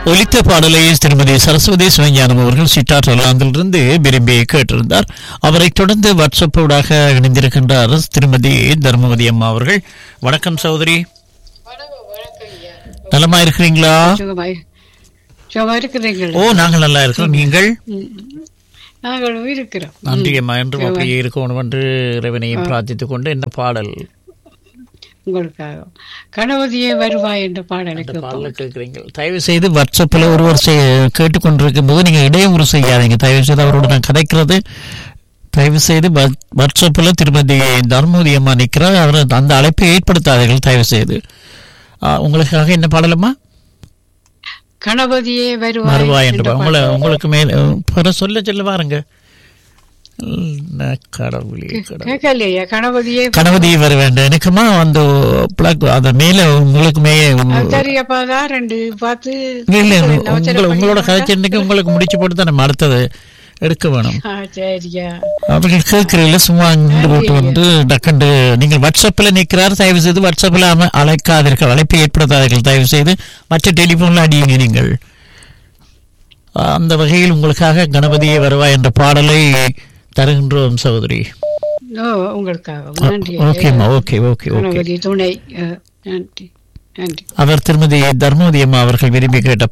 ஒலித்த பாடலை திருமதி சரஸ்வதி சிவஞானம் அவர்கள் சிட்டாற்றலாந்திலிருந்து விரும்பி கேட்டிருந்தார் அவரை தொடர்ந்து வாட்ஸ்அப் ஊடாக இணைந்திருக்கின்றார் திருமதி தர்மவதி அம்மா அவர்கள் வணக்கம் சகோதரி நலமா இருக்கிறீங்களா சுகமாய் சுகமா இருக்கிறீர்கள் ஓ நாங்கள் நல்லா இருக்கிறோம் நீங்கள் நாங்களும் இருக்கிறோம் நன்றி அம்மா என்றும் அப்படியே இருக்கணும் என்று இறைவனையும் பிரார்த்தித்துக் கொண்டு இந்த பாடல் உங்களுக்காக கணபதியே வருவாய் என்ற பாடலுக்கு பாடல கேட்குறீங்க தயவு செய்து வாட்ஸ்அப்பில் ஒருவர் செய்- கேட்டுக்கொண்டிருக்கும் போது நீங்கள் இடையூறு செய்யாதீங்க தயவு செய்து அவரோட நான் கதைக்கிறது தயவு செய்து வா- வாட்ஸ்அப்பில் திருமதி தர்மபுரி அம்மா நிற்கிறார் அவர் அந்த அழைப்பை ஏற்படுத்தாதீர்கள் தயவு செய்து ஆ, உங்களுக்காக என்ன பாடலம்மா கணபதியே வருவாய் வருவாய் என்று என்ற பா- உங்களை பாடல். உங்களுக்கு மேல் பிற சொல்ல சொல்ல வாருங்க கடவுளே கடவுளே கேட்கலையா கணபதியே கணபதி வர வேண்டும் எனக்குமா அந்த பிளக் அது மேல உங்களுக்கு மே அது சரியப்பா தான் ரெண்டு பார்த்து இல்ல இல்ல அவசரம் உங்களை உங்களோட பண்ணி கதைச்சன்னைக்கு உங்களுக்கு முடிச்சு போட்டு தான் நம்ம அடுத்தது எடுக்க வேணும் ஆ, சரியா அவர்கள் கேட்கிறீங்களா சும்மா இங்கிட்டு போட்டு வந்து டக்கண்டு நீங்கள் வாட்ஸ்அப்பில் நிற்கிறார் தயவு செய்து வாட்ஸ்அப்பில் அம- அழைக்காதீர்கள் அழைப்பை ஏற்படுத்தாதீர்கள் தயவு செய்து மற்ற டெலிஃபோனில் அடியுங்க நீங்கள் அந்த வகையில் உங்களுக்காக கணபதியே வருவா என்ற பாடலை தருகின்றோம் சகோதரி ஓ உங்களுக்காக நன்றி ஓகேம்மா ஓகே ஓகே ஓகே கணபதி துணை அஹ், நன்றி நன்றி அவர் திருமதி தர்மவதி அம்மா அவர்கள் விரும்பி கேட்ட